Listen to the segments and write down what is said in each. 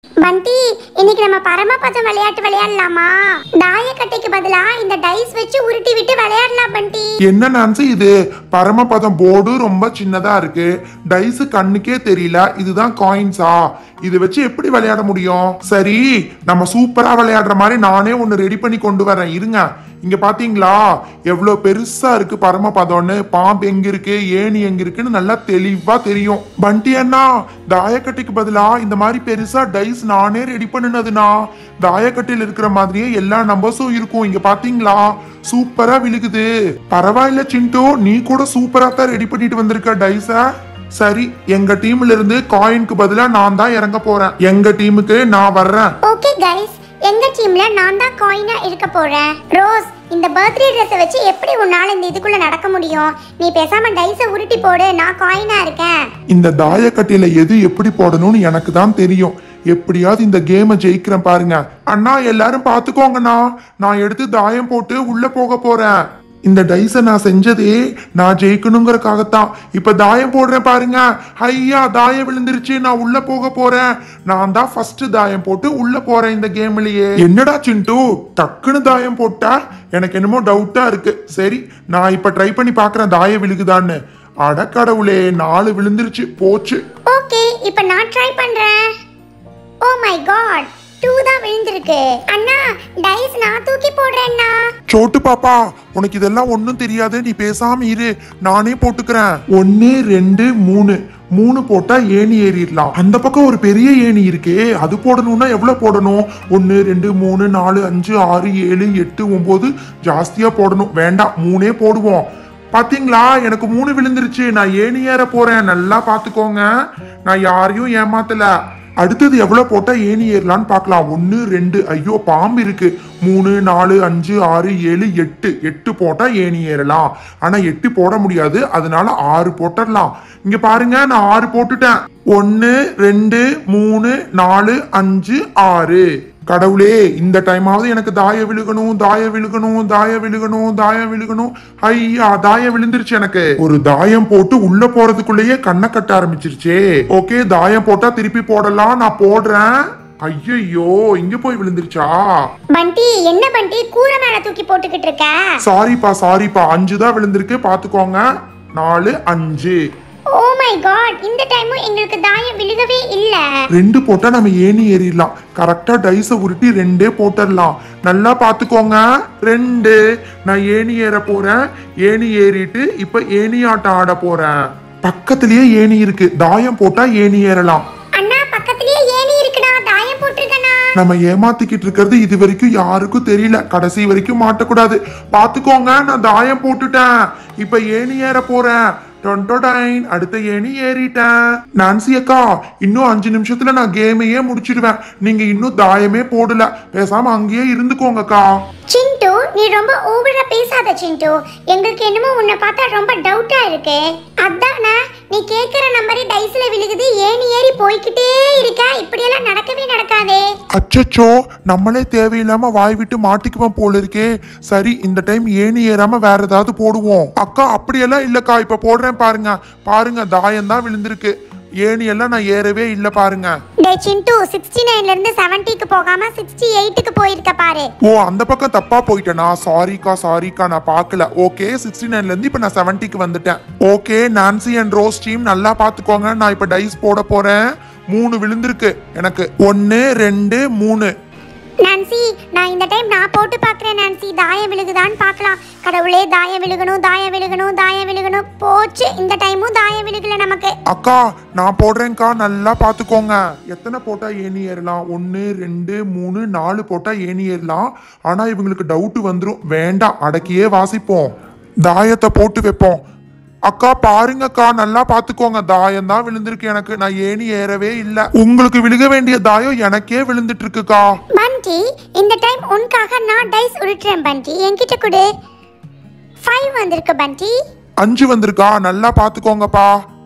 பண்டி இன்னைக்கு நம்ம பரமபதம் விளையாட்டு விளையாடலாமா தாயக்கட்டைக்கு பதிலா இந்த டைஸ் வச்சு உருட்டி விட்டு விளையாடலாம் பண்டி என்ன நான்சி இது பரமபதம் போர்டு ரொம்ப சின்னதா இருக்கு டைஸ் கண்ணுக்கே தெரியல இதுதான் காயின்ஸா இது வச்சு எப்படி விளையாட முடியும் சரி நம்ம சூப்பரா விளையாடுற மாதிரி நானே ஒன்னு ரெடி பண்ணி கொண்டு வரேன் இருங்க இங்க பாத்தீங்களா எவ்வளவு பெருசா இருக்கு பரமபதம்னு பாம்பு எங்க இருக்கு ஏணி எங்க இருக்குன்னு நல்லா தெளிவா தெரியும் பண்டி அண்ணா தாயக்கட்டைக்கு பதிலா இந்த மாதிரி பெருசா டைஸ் நானே ரெடி பண்ணினதுண்ணா தாயக்கட்டையில் இருக்கிற மாதிரியே எல்லா நம்பர்ஸும் இருக்கும் இங்க பாத்தீங்களா சூப்பரா விழுகுது பரவாயில்ல சிண்டு நீ கூட சூப்பரா தான் ரெடி பண்ணிட்டு வந்திருக்க டைஸ சரி எங்க டீம்ல இருந்து காயினுக்கு பதிலா நான் தான் இறங்க போறேன் எங்க டீமுக்கு நான் வர்றேன் ஓகே கைஸ் எங்க டீம்ல நான் தான் காயினா இருக்க போறேன் ரோஸ் இந்த பர்த்டே ட்ரெஸ்ஸை வச்சு எப்படி உன்னால இந்த இதுக்குள்ள நடக்க முடியும் நீ பேசாம டைஸை உருட்டி போடு நான் காயினா இருக்கேன் இந்த தாயக்கட்டையில எது எப்படி போடணும்னு எனக்கு தான் தெரியும் எப்படியாவது இந்த கேமை ஜெயிக்கிறேன் பாருங்க அண்ணா எல்லாரும் பாத்துக்கோங்கண்ணா நான் எடுத்து தாயம் போட்டு உள்ள போக போறேன் இந்த டைஸை நான் செஞ்சதே நான் ஜெயிக்கணுங்கிறக்காகத்தான் இப்ப தாயம் போடுறேன் பாருங்க ஐயா தாயம் விழுந்துருச்சு நான் உள்ள போக போறேன் நான் தான் ஃபர்ஸ்ட் தாயம் போட்டு உள்ள போறேன் இந்த கேம்லயே என்னடா சிண்டு டக்குன்னு தாயம் போட்டா எனக்கு என்னமோ டவுட்டா இருக்கு சரி நான் இப்ப ட்ரை பண்ணி பார்க்கறேன் தாயம் விழுகுதான்னு அடக்கடவுளே நாலு விழுந்துருச்சு போச்சு ஓகே இப்போ நான் ட்ரை பண்றேன் ஓ மை காட் டூ தான் விழுந்திருக்கு அண்ணா டைஸ் நான் தூக்கி போடுறேன்னா சோட்டு பாப்பா உனக்கு இதெல்லாம் ஒன்றும் தெரியாது நீ பேசாம இரு நானே போட்டுக்கிறேன் ஒன்னு ரெண்டு மூணு மூணு போட்டா ஏணி ஏறிடலாம் அந்த பக்கம் ஒரு பெரிய ஏணி இருக்கே அது போடணும்னா எவ்வளவு போடணும் ஒன்னு ரெண்டு மூணு நாலு அஞ்சு ஆறு ஏழு எட்டு ஒன்பது ஜாஸ்தியா போடணும் வேண்டாம் மூணே போடுவோம் பாத்தீங்களா எனக்கு மூணு விழுந்துருச்சு நான் ஏணி ஏற போறேன் நல்லா பாத்துக்கோங்க நான் யாரையும் ஏமாத்தல அடுத்தது எவ்வளவு போட்டா ஏணி ஏறலான்னு பார்க்கலாம் ஒன்னு ரெண்டு ஐயோ பாம்பு இருக்கு மூணு நாலு அஞ்சு ஆறு ஏழு எட்டு எட்டு போட்டா ஏணி ஏறலாம் ஆனா எட்டு போட முடியாது அதனால ஆறு போட்டுடலாம் இங்க பாருங்க நான் ஆறு போட்டுட்டேன் ஒன்னு ரெண்டு மூணு நாலு அஞ்சு ஆறு கடவுளே இந்த டைமாவது எனக்கு தாய விழுகணும் தாய விழுகணும் தாய விழுகணும் தாய விழுகணும் ஐயா தாய விழுந்துருச்சு எனக்கு ஒரு தாயம் போட்டு உள்ள போறதுக்குள்ளேயே கண்ணை கட்ட ஆரம்பிச்சிருச்சே ஓகே தாயம் போட்டா திருப்பி போடலாம் நான் போடுறேன் ஐயையோ இங்க போய் விழுந்துருச்சா பண்டி என்ன பண்டி கூரை மேல தூக்கி போட்டுக்கிட்டு இருக்க சாரிப்பா சாரிப்பா அஞ்சு தான் விழுந்திருக்கு பாத்துக்கோங்க நாலு அஞ்சு ஓ மை காட் இந்த டைமும் எங்களுக்கு தாயம் விழுகவே இல்ல ரெண்டு போட்டா நம்ம ஏணி ஏறிடலாம் கரெக்டா டைஸை உருட்டி ரெண்டே போட்டுடலாம் நல்லா பாத்துக்கோங்க ரெண்டு நான் ஏணி ஏற போறேன் ஏணி ஏறிட்டு இப்ப ஏணி ஆட்டம் ஆட போறேன் பக்கத்திலேயே ஏணி இருக்கு தாயம் போட்டா ஏணி ஏறலாம் அண்ணா பக்கத்துலயே ஏணி இருக்குடா தாயம் போட்டிருக்கனா நம்ம ஏமாத்திக்கிட்டு இருக்கிறது இது வரைக்கும் யாருக்கும் தெரியல கடைசி வரைக்கும் மாட்டக்கூடாது பாத்துக்கோங்க நான் தாயம் போட்டுட்டேன் இப்ப ஏணி ஏற போறேன் டொன்டோடைன் அடுத்த ஏணி ஏறிட்டேன் நான்சி அக்கா இன்னும் அஞ்சு நிமிஷத்துல நான் கேமையே முடிச்சிடுவேன் நீங்க இன்னும் தாயமே போடல பேசாம அங்கேயே இருந்துக்கோங்கக்கா சிண்டு நீ ரொம்ப ஓவரா பேசாத சிண்டு எங்களுக்கு என்னமோ உன்னை பார்த்தா ரொம்ப டவுட்டா இருக்கு அதானே நீ கேக்குற நம்பரே டைஸ்ல விழுகுது ஏணி ஏறி போய்க்கிட்டே இருக்க இப்படியெல்லாம் நடக்கவே நடக்காதே அச்சச்சோ நம்மளே தேவையில்லாம வாய் விட்டு மாட்டிக்குவோம் போல இருக்கே சரி இந்த டைம் ஏணி ஏறாம வேற ஏதாவது போடுவோம் அக்கா அப்படியெல்லாம் இல்லக்கா இப்ப போடுறேன் பாருங்க பாருங்க தாயம் தான் விழுந்திருக்கு ஏணி எல்லாம் நான் ஏறவே இல்ல பாருங்க டே சிண்டு சிக்ஸ்டி நைன்ல இருந்து செவன்டிக்கு போகாம சிக்ஸ்டி எயிட்டுக்கு போயிருக்க பாரு ஓ அந்த பக்கம் தப்பா போயிட்டேனா சாரிக்கா சாரிக்கா நான் பார்க்கல ஓகே சிக்ஸ்டி நைன்ல இருந்து இப்ப நான் செவன்ட்டிக்கு வந்துட்டேன் okay Nancy and Rose team நல்லா பாத்துக்கோங்க நான் இப்ப டைஸ் போட போறேன் மூணு விழுந்திருக்கு எனக்கு ஒன்னு ரெண்டு மூணு நான்சி நான் இந்த டைம் நான் போட்டு பார்க்குறேன் நான்சி தாயம் விழுகுதான்னு பார்க்கலாம் கடவுளே தாயம் விழுகணும் தாயம் விழுகணும் தாயம் விழுகணும் போச்சு இந்த டைமும் தாயம் விழுகல நமக்கு அக்கா நான் போடுறேன்க்கா நல்லா பாத்துக்கோங்க எத்தனை போட்டா ஏணி ஏறலாம் ஒன்னு ரெண்டு மூணு நாலு போட்டா ஏணி ஏறலாம் ஆனா இவங்களுக்கு டவுட் வந்துரும் வேண்டாம் அடக்கியே வாசிப்போம் தாயத்தை போட்டு வைப்போம் அக்கா பாருங்கக்கா நல்லா பாத்துக்கோங்க தாயம் தான் விழுந்திருக்கு எனக்கு நான் ஏணி ஏறவே இல்ல உங்களுக்கு விழுக வேண்டிய தாயம் எனக்கே விழுந்துட்டு இருக்குக்கா பண்டி இந்த டைம் உனக்காக நான் டைஸ் உருட்டுறேன் பண்டி என்கிட்ட கொடு ஃபைவ் வந்திருக்கு பண்டி அஞ்சு வந்திருக்கா நல்லா பாத்துக்கோங்கப்பா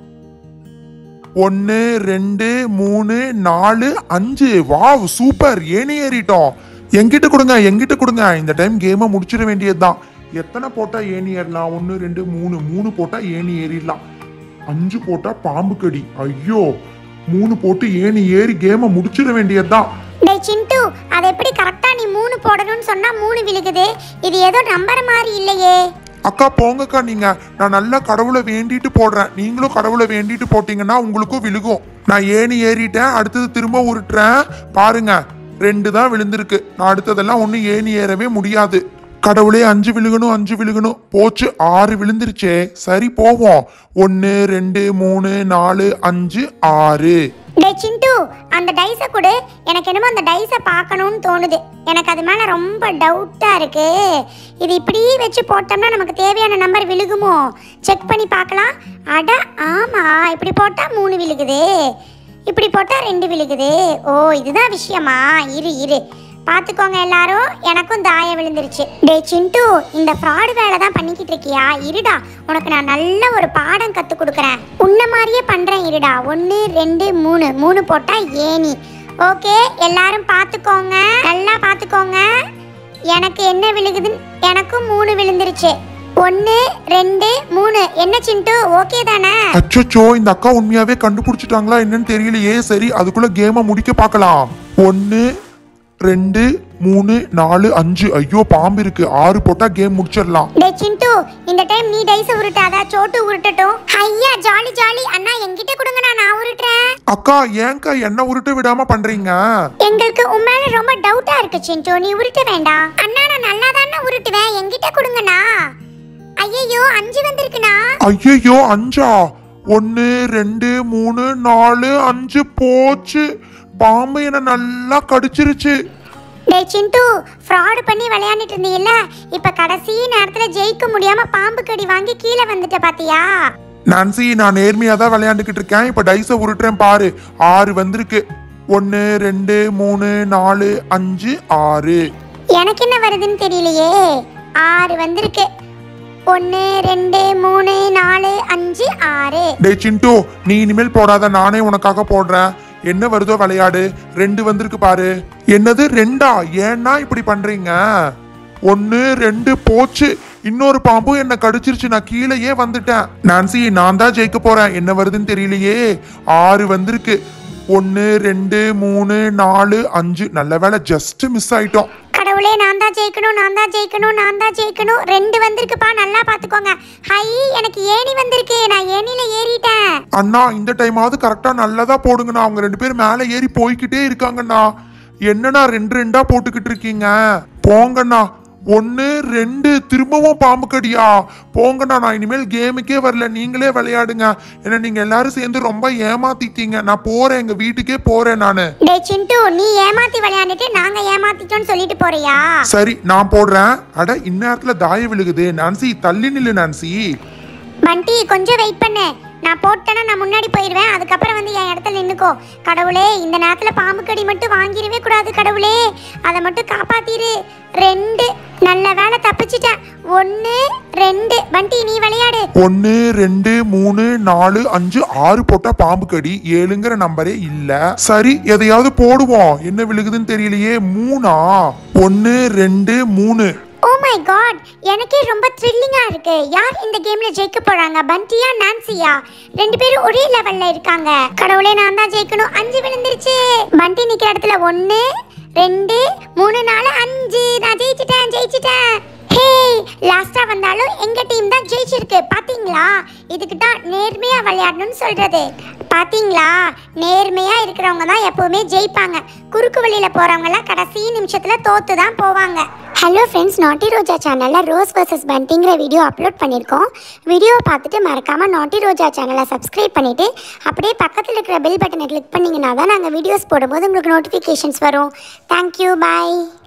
ஒன்னு ரெண்டு மூணு நாலு அஞ்சு வாவ் சூப்பர் ஏணி ஏறிட்டோம் எங்கிட்ட கொடுங்க எங்கிட்ட கொடுங்க இந்த டைம் கேமை முடிச்சிட வேண்டியதுதான் எத்தனை போட்டா ஏணி ஏறலாம் ஒன்னு ரெண்டு மூணு மூணு போட்டா ஏணி ஏறிடலாம் அஞ்சு போட்டா பாம்பு கடி ஐயோ மூணு போட்டு ஏணி ஏறி கேமை முடிச்சிட வேண்டியதுதான் டேய் சிண்டு அது எப்படி கரெக்டா நீ மூணு போடணும்னு சொன்னா மூணு விழுகுது இது ஏதோ நம்பர் மாதிரி இல்லையே அக்கா போங்கக்கா நீங்க நான் நல்லா கடவுளை வேண்டிட்டு போடுறேன் நீங்களும் கடவுளை வேண்டிட்டு போட்டீங்கன்னா உங்களுக்கும் விழுகும் நான் ஏணி ஏறிட்டேன் அடுத்தது திரும்ப உருட்டுறேன் பாருங்க ரெண்டு தான் விழுந்திருக்கு நான் அடுத்ததெல்லாம் ஒன்றும் ஏணி ஏறவே முடியாது கடவுளே அஞ்சு விழுகணும் அஞ்சு விழுகணும் போச்சு ஆறு விழுந்துருச்சே சரி போவோம் ஒன்று ரெண்டு மூணு நாலு அஞ்சு ஆறு டேய் சிண்டு அந்த டைஸை கொடு எனக்கு என்னமோ அந்த டைஸை பார்க்கணும்னு தோணுது எனக்கு அது மேலே ரொம்ப டவுட்டாக இருக்கு இது இப்படி வச்சு போட்டோம்னா நமக்கு தேவையான நம்பர் விழுகுமோ செக் பண்ணி பார்க்கலாம் அட ஆமாம் இப்படி போட்டால் மூணு விழுகுது இப்படி போட்டால் ரெண்டு விழுகுது ஓ இதுதான் விஷயமா இரு இரு பார்த்துக்கோங்க எல்லாரும் எனக்கும் தாயம் விழுந்துருச்சு டேய் சிண்டு இந்த ஃப்ராடு வேலை தான் பண்ணிக்கிட்டு இருக்கியா இருடா உனக்கு நான் நல்ல ஒரு பாடம் கற்றுக் கொடுக்குறேன் உன்ன மாதிரியே பண்ணுறேன் இருடா ஒன்று ரெண்டு மூணு மூணு போட்டால் ஏணி ஓகே எல்லாரும் பார்த்துக்கோங்க நல்லா பார்த்துக்கோங்க எனக்கு என்ன விழுகுதுன்னு எனக்கும் மூணு விழுந்துருச்சு ஒன்று ரெண்டு மூணு என்ன சிண்டு ஓகே தானே அச்சச்சோ இந்த அக்கா உண்மையாவே கண்டுபிடிச்சிட்டாங்களா என்னன்னு தெரியலையே சரி அதுக்குள்ள கேமை முடிக்க பார்க்கலாம் ஒன்று ரெண்டு மூணு நாலு அஞ்சு ஐயோ பாம்பு இருக்கு ஆறு போட்டா கேம் முடிச்சிடலாம் டே சிண்டு இந்த டைம் நீ டைஸ் உருட்டாதா சோட்டு உருட்டட்டும் ஐயா ஜாலி ஜாலி அண்ணா என்கிட்ட கொடுங்க நான் உருட்டுறேன் அக்கா ஏன்க்கா என்ன உருட்ட விடாம பண்றீங்க எங்களுக்கு உன் மேல ரொம்ப டவுட்டா இருக்கு சிண்டு நீ உருட்ட வேண்டாம் அண்ணா நான் நல்லா தானே உருட்டுவேன் என்கிட்ட கொடுங்கண்ணா ஐயோ அஞ்சு வந்திருக்குண்ணா ஐயோ அஞ்சா ஒன்று ரெண்டு மூணு நாலு அஞ்சு போச்சு பாம்பு என்ன நல்லா கடிச்சிருச்சு டே சிண்டு ஃப்ராட் பண்ணி விளையாண்டுட்டு இருந்தீங்கல்ல இப்ப கடைசி நேரத்துல ஜெயிக்க முடியாம பாம்பு கடி வாங்கி கீழே வந்துட்ட பாத்தியா நான்சி நான் நேர்மையா தான் விளையாண்டுக்கிட்டு இருக்கேன் இப்ப டைஸை உருட்டுறேன் பாரு ஆறு வந்திருக்கு ஒன்று ரெண்டு மூணு நாலு அஞ்சு ஆறு எனக்கு என்ன வருதுன்னு தெரியலையே ஆறு வந்திருக்கு ஒன்று ரெண்டு மூணு நாலு அஞ்சு ஆறு டேய் சிண்டு நீ இனிமேல் போடாத நானே உனக்காக போடுறேன் என்ன வருதோ விளையாடு ரெண்டு வந்திருக்கு பாரு என்னது ரெண்டா ஏன்னா இப்படி பண்றீங்க ஒன்னு ரெண்டு போச்சு இன்னொரு பாம்பும் என்ன கடிச்சிருச்சு நான் கீழேயே வந்துட்டேன் நான்சி நான் தான் ஜெயிக்க போறேன் என்ன வருதுன்னு தெரியலையே ஆறு வந்திருக்கு ஒன்னு ரெண்டு மூணு நாலு அஞ்சு நல்ல வேளை ஜஸ்ட் மிஸ் ஆயிட்டோம் கடவுளே நான் தான் ஜெயிக்கணும் நான் தான் ஜெயிக்கணும் நான் தான் ஜெயிக்கணும் ரெண்டு வந்திருக்குப்பா நல்லா பார்த்துக்கோங்க ஹை எனக்கு ஏணி வந்திருக்கு நான் ஏணியில ஏறிட்டேன் அண்ணா இந்த டைமாவது கரெக்டா நல்லதா போடுங்கண்ணா அவங்க ரெண்டு பேரும் மேலே ஏறி போய்க்கிட்டே இருக்காங்கண்ணா என்னண்ணா ரெண்டு ரெண்டா போட்டுக்கிட்டு இருக்கீங்க போங்கண்ணா ஒன்று ரெண்டு திரும்பவும் பாம்பு கடியா போங்கண்ணா நான் இனிமேல் கேமுக்கே வரல நீங்களே விளையாடுங்க ஏன்னா நீங்க எல்லாரும் சேர்ந்து ரொம்ப ஏமாத்திட்டீங்க நான் போறேன் எங்க வீட்டுக்கே போறேன் நான் டே சிண்டு நீ ஏமாத்தி விளையாண்டுட்டு நாங்க ஏமாத்திட்டோம்னு சொல்லிட்டு போறியா சரி நான் போடுறேன் அட இந்நேரத்துல தாய விழுகுது நான்சி தள்ளி நில்லு நான்சி பண்டி கொஞ்சம் வெயிட் பண்ணு நான் போட்டேன்னா நான் முன்னாடி போயிடுவேன் அதுக்கப்புறம் வந்து என் இடத்துல நின்னுக்கோ கடவுளே இந்த நேரத்துல பாம்பு கடி மட்டும் வாங்கிடவே கூடாது கடவுளே அதை மட்டும் காப்பாத்திரு ரெண்டு நல்ல வேலை தப்பிச்சிட்டேன் ஒன்று ரெண்டு பண்டி நீ விளையாடு ஒன்று ரெண்டு மூணு நாலு அஞ்சு ஆறு போட்டா பாம்பு கடி ஏழுங்கிற நம்பரே இல்ல சரி எதையாவது போடுவோம் என்ன விழுகுதுன்னு தெரியலையே மூணா ஒன்று ரெண்டு மூணு ஓ மை காட் எனக்கே ரொம்ப த்ரில்லிங்கா இருக்கு யார் இந்த கேம்ல ஜெயிக்க போறாங்க பண்டியா நான்சியா ரெண்டு பேரும் ஒரே லெவல்ல இருக்காங்க கடவுளே நான் தான் ஜெயிக்கணும் அஞ்சு விழுந்துருச்சு பண்டி நிக்கிற இடத்துல ஒன்னு ரெண்டு மூணு நாலு அஞ்சு நான் ஜெயிச்சிட்டேன் ஜெயிச்சிட்டேன் ஹே லாஸ்டா வந்தாலும் எங்க டீம் தான் ஜெயிச்சிருக்கு பாத்தீங்களா இதுக்கு தான் நேர்மையா விளையாடணும்னு சொல்றது பாத்தீங்களா நேர்மையா இருக்கிறவங்க தான் எப்பவுமே ஜெயிப்பாங்க குறுக்கு வழியில போறவங்க எல்லாம் கடைசி நிமிஷத்துல தோத்து தான் போவாங்க ஹலோ ஃப்ரெண்ட்ஸ் நாட்டி ரோஜா சேனலில் ரோஸ் வர்சஸ் பண்டிங்கிற வீடியோ அப்லோட் பண்ணியிருக்கோம் வீடியோவை பார்த்துட்டு மறக்காமல் நாட்டி ரோஜா சேனலை சப்ஸ்கிரைப் பண்ணிவிட்டு அப்படியே பக்கத்தில் இருக்கிற பெல் பட்டனை கிளிக் பண்ணிங்கன்னா தான் நாங்கள் வீடியோஸ் போடும்போது உங்களுக்கு நோட்டிஃபிகேஷன்ஸ் வரும் தேங்க்யூ பாய்